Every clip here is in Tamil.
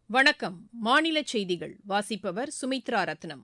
வணக்கம் மாநில செய்திகள் வாசிப்பவர் சுமித்ரா ரத்னம்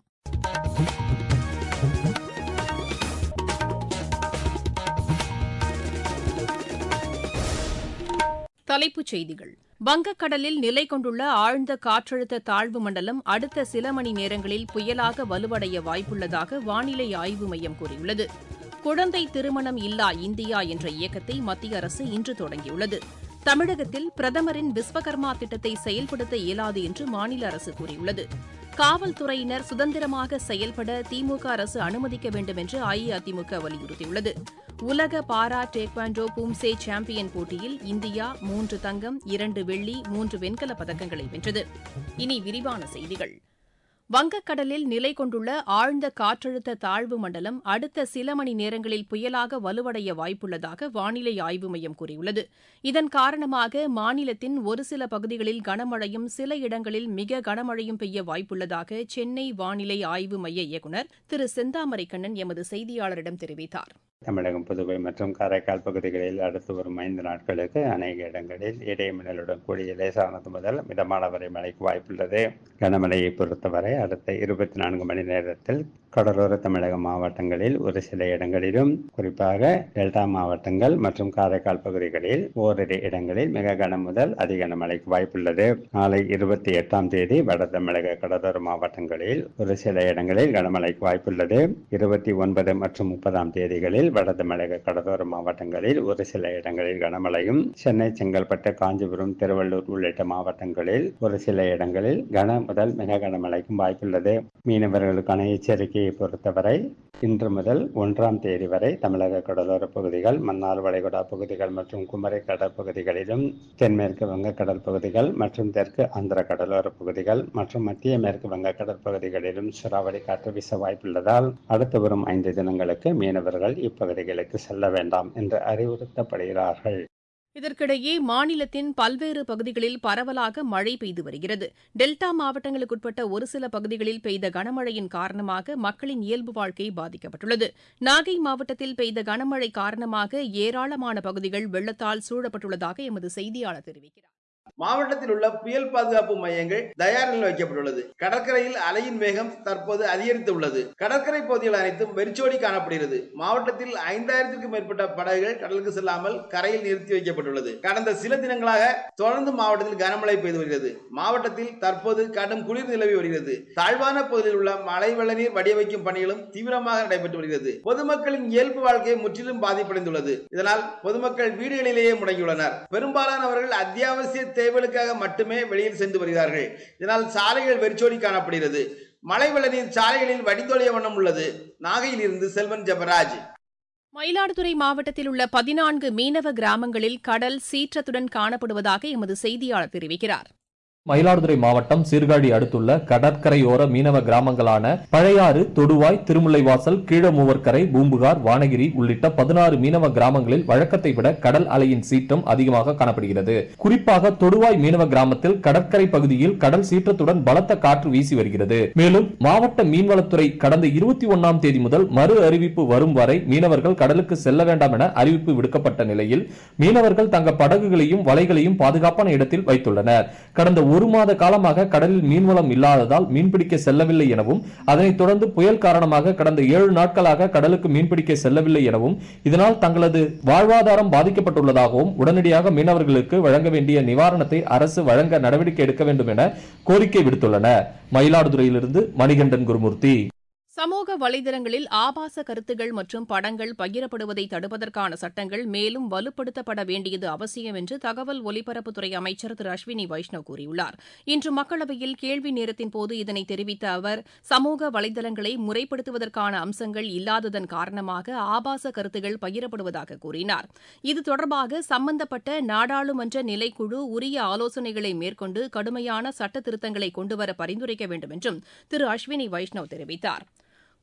தலைப்புச் செய்திகள் வங்கக்கடலில் நிலை கொண்டுள்ள ஆழ்ந்த காற்றழுத்த தாழ்வு மண்டலம் அடுத்த சில மணி நேரங்களில் புயலாக வலுவடைய வாய்ப்புள்ளதாக வானிலை ஆய்வு மையம் கூறியுள்ளது குழந்தை திருமணம் இல்லா இந்தியா என்ற இயக்கத்தை மத்திய அரசு இன்று தொடங்கியுள்ளது தமிழகத்தில் பிரதமரின் விஸ்வகர்மா திட்டத்தை செயல்படுத்த இயலாது என்று மாநில அரசு கூறியுள்ளது காவல்துறையினர் சுதந்திரமாக செயல்பட திமுக அரசு அனுமதிக்க வேண்டும் என்று அஇஅதிமுக வலியுறுத்தியுள்ளது உலக பாரா டேக்வாண்டோ பூம்சே சாம்பியன் போட்டியில் இந்தியா மூன்று தங்கம் இரண்டு வெள்ளி மூன்று வெண்கலப் பதக்கங்களை வென்றது இனி விரிவான செய்திகள் வங்கக்கடலில் நிலை கொண்டுள்ள ஆழ்ந்த காற்றழுத்த தாழ்வு மண்டலம் அடுத்த சில மணி நேரங்களில் புயலாக வலுவடைய வாய்ப்புள்ளதாக வானிலை ஆய்வு மையம் கூறியுள்ளது இதன் காரணமாக மாநிலத்தின் ஒரு சில பகுதிகளில் கனமழையும் சில இடங்களில் மிக கனமழையும் பெய்ய வாய்ப்புள்ளதாக சென்னை வானிலை ஆய்வு மைய இயக்குநர் திரு செந்தாமரை கண்ணன் எமது செய்தியாளரிடம் தெரிவித்தார் தமிழகம் புதுவை மற்றும் காரைக்கால் பகுதிகளில் அடுத்து வரும் ஐந்து நாட்களுக்கு அநேக இடங்களில் இடைமின்னலுடன் கூடிய லேசானது முதல் மிதமான வரை மழைக்கு வாய்ப்புள்ளது கனமழையை பொறுத்தவரை அடுத்த இருபத்தி நான்கு மணி நேரத்தில் கடலோர தமிழக மாவட்டங்களில் ஒரு சில இடங்களிலும் குறிப்பாக டெல்டா மாவட்டங்கள் மற்றும் காரைக்கால் பகுதிகளில் ஓரிரு இடங்களில் மிக கன முதல் அதி கனமழைக்கு வாய்ப்புள்ளது நாளை இருபத்தி எட்டாம் தேதி வட தமிழக கடலோர மாவட்டங்களில் ஒரு சில இடங்களில் கனமழைக்கு வாய்ப்புள்ளது இருபத்தி ஒன்பது மற்றும் முப்பதாம் தேதிகளில் வட தமிழக கடலோர மாவட்டங்களில் ஒரு சில இடங்களில் கனமழையும் சென்னை செங்கல்பட்டு காஞ்சிபுரம் திருவள்ளூர் உள்ளிட்ட மாவட்டங்களில் ஒரு சில இடங்களில் கன முதல் மிக கனமழைக்கும் வாய்ப்புள்ளது மீனவர்களுக்கான எச்சரிக்கையை பொறுத்தவரை இன்று முதல் ஒன்றாம் தேதி வரை தமிழக கடலோர பகுதிகள் மன்னார் வளைகுடா பகுதிகள் மற்றும் குமரி கடற்பகுதிகளிலும் தென்மேற்கு வங்கக்கடல் பகுதிகள் மற்றும் தெற்கு ஆந்திர கடலோர பகுதிகள் மற்றும் மத்திய மேற்கு வங்கக்கடல் பகுதிகளிலும் சூறாவளி காற்று வீச வாய்ப்புள்ளதால் அடுத்து வரும் ஐந்து தினங்களுக்கு மீனவர்கள் இப்பகுதிகளுக்கு செல்ல வேண்டாம் என்று அறிவுறுத்தப்படுகிறார்கள் இதற்கிடையே மாநிலத்தின் பல்வேறு பகுதிகளில் பரவலாக மழை பெய்து வருகிறது டெல்டா மாவட்டங்களுக்குட்பட்ட ஒரு சில பகுதிகளில் பெய்த கனமழையின் காரணமாக மக்களின் இயல்பு வாழ்க்கை பாதிக்கப்பட்டுள்ளது நாகை மாவட்டத்தில் பெய்த கனமழை காரணமாக ஏராளமான பகுதிகள் வெள்ளத்தால் சூழப்பட்டுள்ளதாக எமது செய்தியாளர் தெரிவிக்கிறார் மாவட்டத்தில் உள்ள புயல் பாதுகாப்பு மையங்கள் தயார் நிலையில் வைக்கப்பட்டுள்ளது கடற்கரையில் அலையின் வேகம் தற்போது அதிகரித்து உள்ளது கடற்கரை பகுதிகள் அனைத்தும் வெறிச்சோடி காணப்படுகிறது மாவட்டத்தில் ஐந்தாயிரத்திற்கும் மேற்பட்ட படகுகள் கடலுக்கு செல்லாமல் கரையில் நிறுத்தி வைக்கப்பட்டுள்ளது கடந்த சில தினங்களாக தொடர்ந்து மாவட்டத்தில் கனமழை பெய்து வருகிறது மாவட்டத்தில் தற்போது கடும் குளிர் நிலவி வருகிறது தாழ்வான பகுதியில் உள்ள மழை வெள்ள நீர் வடிய வைக்கும் பணிகளும் தீவிரமாக நடைபெற்று வருகிறது பொதுமக்களின் இயல்பு வாழ்க்கை முற்றிலும் பாதிப்படைந்துள்ளது இதனால் பொதுமக்கள் வீடுகளிலேயே முடங்கியுள்ளனர் பெரும்பாலானவர்கள் அத்தியாவசிய தேவைகளுக்காக மட்டுமே வெளியில் சென்று வருகிறார்கள் இதனால் சாலைகள் வெறிச்சோடி காணப்படுகிறது மழை வெள்ள நீர் சாலைகளில் வடிந்தோழிய வண்ணம் உள்ளது நாகையில் இருந்து செல்வன் ஜபராஜ் மயிலாடுதுறை மாவட்டத்தில் உள்ள பதினான்கு மீனவ கிராமங்களில் கடல் சீற்றத்துடன் காணப்படுவதாக எமது செய்தியாளர் தெரிவிக்கிறார் மயிலாடுதுறை மாவட்டம் சீர்காழி அடுத்துள்ள கடற்கரையோர மீனவ கிராமங்களான பழையாறு தொடுவாய் திருமுல்லைவாசல் கீழமூவர்கரை பூம்புகார் வானகிரி உள்ளிட்ட பதினாறு மீனவ கிராமங்களில் வழக்கத்தை விட கடல் அலையின் சீற்றம் அதிகமாக காணப்படுகிறது குறிப்பாக தொடுவாய் மீனவ கிராமத்தில் கடற்கரை பகுதியில் கடல் சீற்றத்துடன் பலத்த காற்று வீசி வருகிறது மேலும் மாவட்ட மீன்வளத்துறை கடந்த இருபத்தி ஒன்னாம் தேதி முதல் மறு அறிவிப்பு வரும் வரை மீனவர்கள் கடலுக்கு செல்ல வேண்டாம் என அறிவிப்பு விடுக்கப்பட்ட நிலையில் மீனவர்கள் தங்கள் படகுகளையும் வலைகளையும் பாதுகாப்பான இடத்தில் வைத்துள்ளனர் கடந்த ஒரு மாத காலமாக கடலில் மீன்வளம் இல்லாததால் மீன்பிடிக்க செல்லவில்லை எனவும் அதனைத் தொடர்ந்து புயல் காரணமாக கடந்த ஏழு நாட்களாக கடலுக்கு மீன்பிடிக்க செல்லவில்லை எனவும் இதனால் தங்களது வாழ்வாதாரம் பாதிக்கப்பட்டுள்ளதாகவும் உடனடியாக மீனவர்களுக்கு வழங்க வேண்டிய நிவாரணத்தை அரசு வழங்க நடவடிக்கை எடுக்க வேண்டும் என கோரிக்கை விடுத்துள்ளனர் மயிலாடுதுறையிலிருந்து மணிகண்டன் குருமூர்த்தி சமூக வலைதளங்களில் ஆபாச கருத்துகள் மற்றும் படங்கள் பகிரப்படுவதை தடுப்பதற்கான சட்டங்கள் மேலும் வலுப்படுத்தப்பட வேண்டியது அவசியம் என்று தகவல் ஒலிபரப்புத்துறை அமைச்சர் திரு அஸ்வினி வைஷ்ணவ் கூறியுள்ளார் இன்று மக்களவையில் கேள்வி நேரத்தின் போது இதனை தெரிவித்த அவர் சமூக வலைதளங்களை முறைப்படுத்துவதற்கான அம்சங்கள் இல்லாததன் காரணமாக ஆபாச கருத்துகள் பகிரப்படுவதாக கூறினார் இது தொடர்பாக சம்பந்தப்பட்ட நாடாளுமன்ற நிலைக்குழு உரிய ஆலோசனைகளை மேற்கொண்டு கடுமையான சட்ட திருத்தங்களை கொண்டுவர பரிந்துரைக்க வேண்டும் என்றும் திரு அஸ்வினி வைஷ்ணவ் தெரிவித்தார்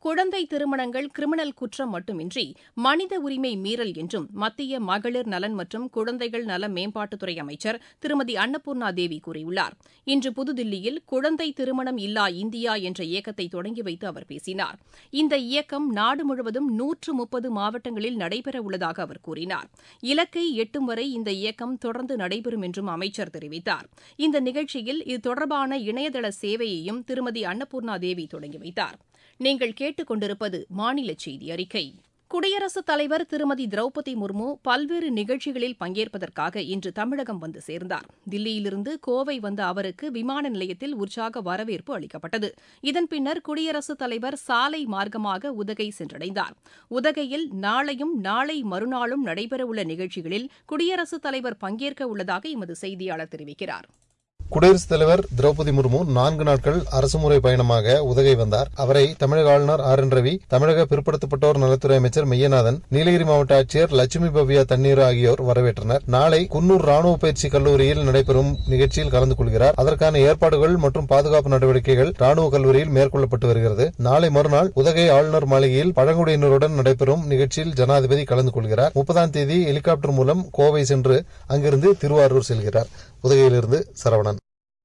குழந்தை திருமணங்கள் கிரிமினல் குற்றம் மட்டுமின்றி மனித உரிமை மீறல் என்றும் மத்திய மகளிர் நலன் மற்றும் குழந்தைகள் நல மேம்பாட்டுத்துறை அமைச்சர் திருமதி அன்னபூர்ணா தேவி கூறியுள்ளார் இன்று புதுதில்லியில் குழந்தை திருமணம் இல்லா இந்தியா என்ற இயக்கத்தை தொடங்கி வைத்து அவர் பேசினார் இந்த இயக்கம் நாடு முழுவதும் நூற்று முப்பது மாவட்டங்களில் நடைபெறவுள்ளதாக அவர் கூறினார் இலக்கை எட்டும் வரை இந்த இயக்கம் தொடர்ந்து நடைபெறும் என்றும் அமைச்சர் தெரிவித்தார் இந்த நிகழ்ச்சியில் இது தொடர்பான இணையதள சேவையையும் திருமதி அன்னபூர்ணா தேவி தொடங்கி வைத்தார் நீங்கள் கேட்டுக் கொண்டிருப்பது மாநில செய்தி அறிக்கை குடியரசுத் தலைவர் திருமதி திரௌபதி முர்மு பல்வேறு நிகழ்ச்சிகளில் பங்கேற்பதற்காக இன்று தமிழகம் வந்து சேர்ந்தார் தில்லியிலிருந்து கோவை வந்த அவருக்கு விமான நிலையத்தில் உற்சாக வரவேற்பு அளிக்கப்பட்டது இதன் பின்னர் குடியரசுத் தலைவர் சாலை மார்க்கமாக உதகை சென்றடைந்தார் உதகையில் நாளையும் நாளை மறுநாளும் நடைபெறவுள்ள நிகழ்ச்சிகளில் குடியரசுத் தலைவர் பங்கேற்க உள்ளதாக எமது செய்தியாளர் தெரிவிக்கிறார் குடியரசுத் தலைவர் திரௌபதி முர்மு நான்கு நாட்கள் அரசுமுறை பயணமாக உதகை வந்தார் அவரை தமிழக ஆளுநர் ஆர் என் ரவி தமிழக பிற்படுத்தப்பட்டோர் நலத்துறை அமைச்சர் மெய்யநாதன் நீலகிரி மாவட்ட ஆட்சியர் லட்சுமி பவ்யா தண்ணீர் ஆகியோர் வரவேற்றனர் நாளை குன்னூர் ராணுவ பயிற்சி கல்லூரியில் நடைபெறும் நிகழ்ச்சியில் கலந்து கொள்கிறார் அதற்கான ஏற்பாடுகள் மற்றும் பாதுகாப்பு நடவடிக்கைகள் ராணுவ கல்லூரியில் மேற்கொள்ளப்பட்டு வருகிறது நாளை மறுநாள் உதகை ஆளுநர் மாளிகையில் பழங்குடியினருடன் நடைபெறும் நிகழ்ச்சியில் ஜனாதிபதி கலந்து கொள்கிறார் முப்பதாம் தேதி ஹெலிகாப்டர் மூலம் கோவை சென்று அங்கிருந்து திருவாரூர் செல்கிறார் உதகையிலிருந்து சரவணன்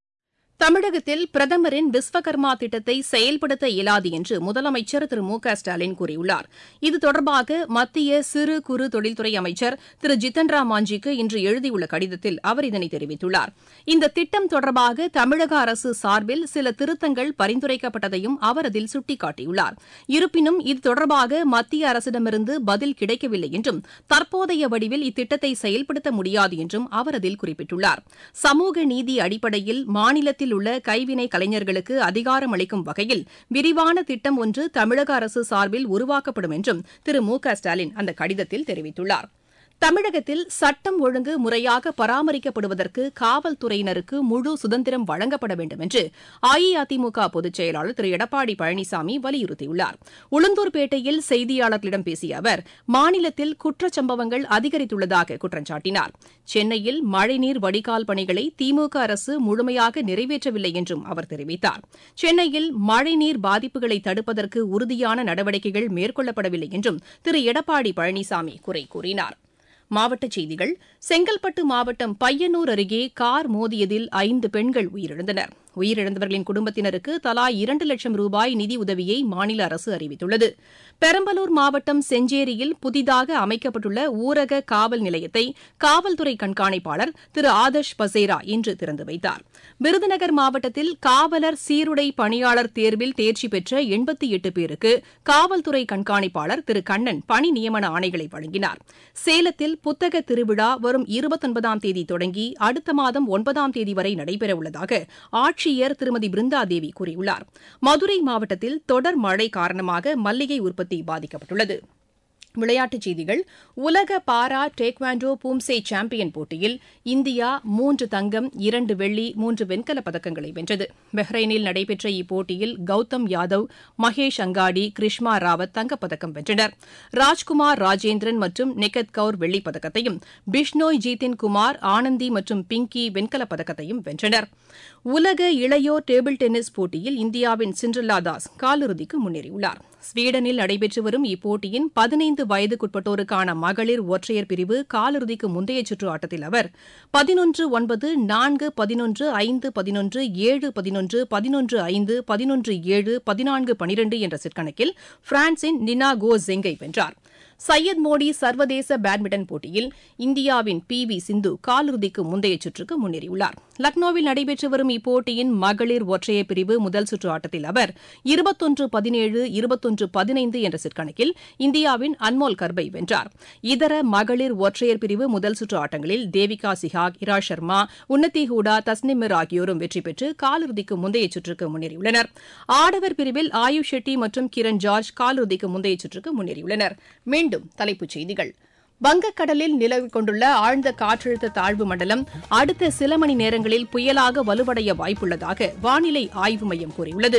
தமிழகத்தில் பிரதமரின் விஸ்வகர்மா திட்டத்தை செயல்படுத்த இயலாது என்று முதலமைச்சர் திரு மு க ஸ்டாலின் கூறியுள்ளார் இது தொடர்பாக மத்திய சிறு குறு தொழில்துறை அமைச்சர் திரு ஜித்தன் ராம் மாஞ்சிக்கு இன்று எழுதியுள்ள கடிதத்தில் அவர் இதனை தெரிவித்துள்ளார் இந்த திட்டம் தொடர்பாக தமிழக அரசு சார்பில் சில திருத்தங்கள் பரிந்துரைக்கப்பட்டதையும் அவர் அதில் சுட்டிக்காட்டியுள்ளார் இருப்பினும் இது தொடர்பாக மத்திய அரசிடமிருந்து பதில் கிடைக்கவில்லை என்றும் தற்போதைய வடிவில் இத்திட்டத்தை செயல்படுத்த முடியாது என்றும் அவர் அதில் குறிப்பிட்டுள்ளார் சமூக நீதி அடிப்படையில் மாநிலத்தில் உள்ள கைவினை கலைஞர்களுக்கு அதிகாரம் அளிக்கும் வகையில் விரிவான திட்டம் ஒன்று தமிழக அரசு சார்பில் உருவாக்கப்படும் என்றும் திரு மு க ஸ்டாலின் அந்த கடிதத்தில் தெரிவித்துள்ளார் தமிழகத்தில் சட்டம் ஒழுங்கு முறையாக பராமரிக்கப்படுவதற்கு காவல்துறையினருக்கு முழு சுதந்திரம் வழங்கப்பட வேண்டும் என்று அஇஅதிமுக பொதுச் செயலாளர் திரு எடப்பாடி பழனிசாமி வலியுறுத்தியுள்ளார் உளுந்தூர்பேட்டையில் செய்தியாளர்களிடம் பேசிய அவர் மாநிலத்தில் குற்றச்சம்பவங்கள் அதிகரித்துள்ளதாக குற்றம் சாட்டினார் சென்னையில் மழைநீர் வடிகால் பணிகளை திமுக அரசு முழுமையாக நிறைவேற்றவில்லை என்றும் அவர் தெரிவித்தார் சென்னையில் மழைநீர் பாதிப்புகளை தடுப்பதற்கு உறுதியான நடவடிக்கைகள் மேற்கொள்ளப்படவில்லை என்றும் திரு எடப்பாடி பழனிசாமி குறை கூறினார் மாவட்டச் செய்திகள் செங்கல்பட்டு மாவட்டம் பையனூர் அருகே கார் மோதியதில் ஐந்து பெண்கள் உயிரிழந்தனர் உயிரிழந்தவர்களின் குடும்பத்தினருக்கு தலா இரண்டு லட்சம் ரூபாய் நிதி உதவியை மாநில அரசு அறிவித்துள்ளது பெரம்பலூர் மாவட்டம் செஞ்சேரியில் புதிதாக அமைக்கப்பட்டுள்ள ஊரக காவல் நிலையத்தை காவல்துறை கண்காணிப்பாளர் திரு ஆதர்ஷ் பசேரா இன்று திறந்து வைத்தார் விருதுநகர் மாவட்டத்தில் காவலர் சீருடை பணியாளர் தேர்வில் தேர்ச்சி பெற்ற எண்பத்தி எட்டு பேருக்கு காவல்துறை கண்காணிப்பாளர் திரு கண்ணன் பணி நியமன ஆணைகளை வழங்கினார் சேலத்தில் புத்தக திருவிழா வரும் இருபத்தொன்பதாம் தேதி தொடங்கி அடுத்த மாதம் ஒன்பதாம் தேதி வரை நடைபெறவுள்ளதாக ஆட்சியர் திருமதி பிருந்தா தேவி கூறியுள்ளார் மதுரை மாவட்டத்தில் தொடர் மழை காரணமாக மல்லிகை உற்பத்தி பாதிக்கப்பட்டுள்ளது விளையாட்டுச் செய்திகள் உலக பாரா டேக்வாண்டோ பூம்சே சாம்பியன் போட்டியில் இந்தியா மூன்று தங்கம் இரண்டு வெள்ளி மூன்று வெண்கலப் பதக்கங்களை வென்றது பஹ்ரைனில் நடைபெற்ற இப்போட்டியில் கௌதம் யாதவ் மகேஷ் அங்காடி கிருஷ்மா ராவத் தங்கப்பதக்கம் வென்றனர் ராஜ்குமார் ராஜேந்திரன் மற்றும் நிகத் கவுர் வெள்ளிப் பதக்கத்தையும் பிஷ்னோய் ஜீத்தின் குமார் ஆனந்தி மற்றும் பிங்கி வெண்கலப் பதக்கத்தையும் வென்றனர் உலக இளையோர் டேபிள் டென்னிஸ் போட்டியில் இந்தியாவின் சிண்ட்ரல்லா தாஸ் காலிறுதிக்கு முன்னேறியுள்ளார் ஸ்வீடனில் நடைபெற்று வரும் இப்போட்டியின் பதினைந்து வயதுக்குட்பட்டோருக்கான மகளிர் ஒற்றையர் பிரிவு காலிறுதிக்கு முந்தைய சுற்று ஆட்டத்தில் அவர் பதினொன்று ஒன்பது நான்கு பதினொன்று ஐந்து பதினொன்று ஏழு பதினொன்று பதினொன்று ஐந்து பதினொன்று ஏழு பதினான்கு பனிரெண்டு என்ற செட் கணக்கில் பிரான்சின் நினா கோ ஜெங்கை வென்றார் சையத் மோடி சர்வதேச பேட்மிண்டன் போட்டியில் இந்தியாவின் பி வி சிந்து காலிறுதிக்கு முந்தைய சுற்றுக்கு முன்னேறியுள்ளார் லக்னோவில் நடைபெற்று வரும் இப்போட்டியின் மகளிர் ஒற்றையர் பிரிவு முதல் சுற்று ஆட்டத்தில் அவர் இருபத்தொன்று பதினேழு இருபத்தொன்று பதினைந்து என்ற செட் கணக்கில் இந்தியாவின் அன்மோல் கர்பை வென்றார் இதர மகளிர் ஒற்றையர் பிரிவு முதல் சுற்று ஆட்டங்களில் தேவிகா சிஹாக் இரா சர்மா உன்னதி ஹூடா தஸ்னிம் மிர் ஆகியோரும் வெற்றி பெற்று காலிறுதிக்கு முந்தைய சுற்றுக்கு முன்னேறியுள்ளனர் ஆடவர் பிரிவில் ஆயுஷ் ஷெட்டி மற்றும் கிரண் ஜார்ஜ் காலிறுதிக்கு முந்தைய சுற்றுக்கு முன்னேறியுள்ளனர் மீண்டும் தலைப்புச் செய்திகள் வங்கக்கடலில் நிலவிக் கொண்டுள்ள ஆழ்ந்த காற்றழுத்த தாழ்வு மண்டலம் அடுத்த சில மணி நேரங்களில் புயலாக வலுவடைய வாய்ப்புள்ளதாக வானிலை ஆய்வு மையம் கூறியுள்ளது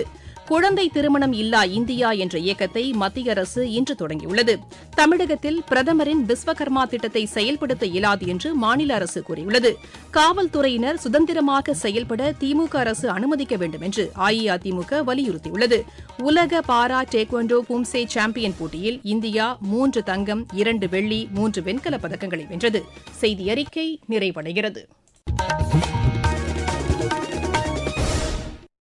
குழந்தை திருமணம் இல்லா இந்தியா என்ற இயக்கத்தை மத்திய அரசு இன்று தொடங்கியுள்ளது தமிழகத்தில் பிரதமரின் விஸ்வகர்மா திட்டத்தை செயல்படுத்த இயலாது என்று மாநில அரசு கூறியுள்ளது காவல்துறையினர் சுதந்திரமாக செயல்பட திமுக அரசு அனுமதிக்க வேண்டும் என்று அஇஅதிமுக வலியுறுத்தியுள்ளது உலக பாரா டேக்வாண்டோ பும்சே சாம்பியன் போட்டியில் இந்தியா மூன்று தங்கம் இரண்டு வெள்ளி மூன்று வெண்கலப் பதக்கங்களை வென்றது செய்தி அறிக்கை நிறைவடைகிறது